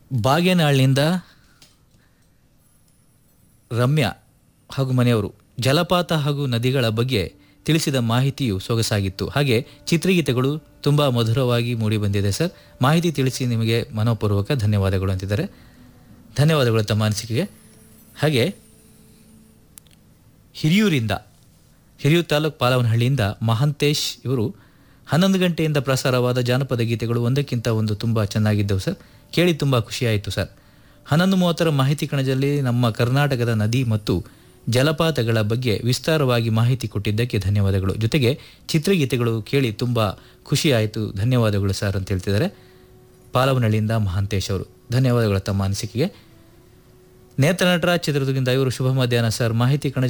ಬಾಗೇನಾಳ್ನಿಂದ ರಮ್ಯಾ ಹಾಗೂ ಮನೆಯವರು ಜಲಪಾತ ಹಾಗೂ ನದಿಗಳ ಬಗ್ಗೆ ತಿಳಿಸಿದ ಮಾಹಿತಿಯು ಸೊಗಸಾಗಿತ್ತು ಹಾಗೆ ಚಿತ್ರಗೀತೆಗಳು ತುಂಬ ಮಧುರವಾಗಿ ಮೂಡಿಬಂದಿದೆ ಸರ್ ಮಾಹಿತಿ ತಿಳಿಸಿ ನಿಮಗೆ ಮನೋಪೂರ್ವಕ ಧನ್ಯವಾದಗಳು ಅಂತಿದ್ದಾರೆ ಧನ್ಯವಾದಗಳು ತಮ್ಮ ಅನಿಸಿಕೆಗೆ ಹಾಗೆ ಹಿರಿಯೂರಿಂದ ಹಿರಿಯೂರು ತಾಲೂಕು ಪಾಲವನಹಳ್ಳಿಯಿಂದ ಮಹಾಂತೇಶ್ ಇವರು ಹನ್ನೊಂದು ಗಂಟೆಯಿಂದ ಪ್ರಸಾರವಾದ ಜಾನಪದ ಗೀತೆಗಳು ಒಂದಕ್ಕಿಂತ ಒಂದು ತುಂಬ ಚೆನ್ನಾಗಿದ್ದವು ಸರ್ ಕೇಳಿ ತುಂಬ ಖುಷಿಯಾಯಿತು ಸರ್ ಹನ್ನೊಂದು ಮೂವತ್ತರ ಮಾಹಿತಿ ಕಣಜದಲ್ಲಿ ನಮ್ಮ ಕರ್ನಾಟಕದ ನದಿ ಮತ್ತು ಜಲಪಾತಗಳ ಬಗ್ಗೆ ವಿಸ್ತಾರವಾಗಿ ಮಾಹಿತಿ ಕೊಟ್ಟಿದ್ದಕ್ಕೆ ಧನ್ಯವಾದಗಳು ಜೊತೆಗೆ ಚಿತ್ರಗೀತೆಗಳು ಕೇಳಿ ತುಂಬ ಖುಷಿಯಾಯಿತು ಧನ್ಯವಾದಗಳು ಸರ್ ಅಂತ ಹೇಳ್ತಿದ್ದಾರೆ ಪಾಲವನಹಳ್ಳಿಯಿಂದ ಮಹಾಂತೇಶ್ ಅವರು ಧನ್ಯವಾದಗಳು ತಮ್ಮ ಅನಿಸಿಕೆಗೆ ನೇತ್ರ ನಟರಾಜ್ ಚಿತ್ರದುರ್ಗದಿಂದ ಇವರು ಶುಭ ಮಧ್ಯಾಹ್ನ ಸರ್ ಮಾಹಿತಿ ಕಣಜ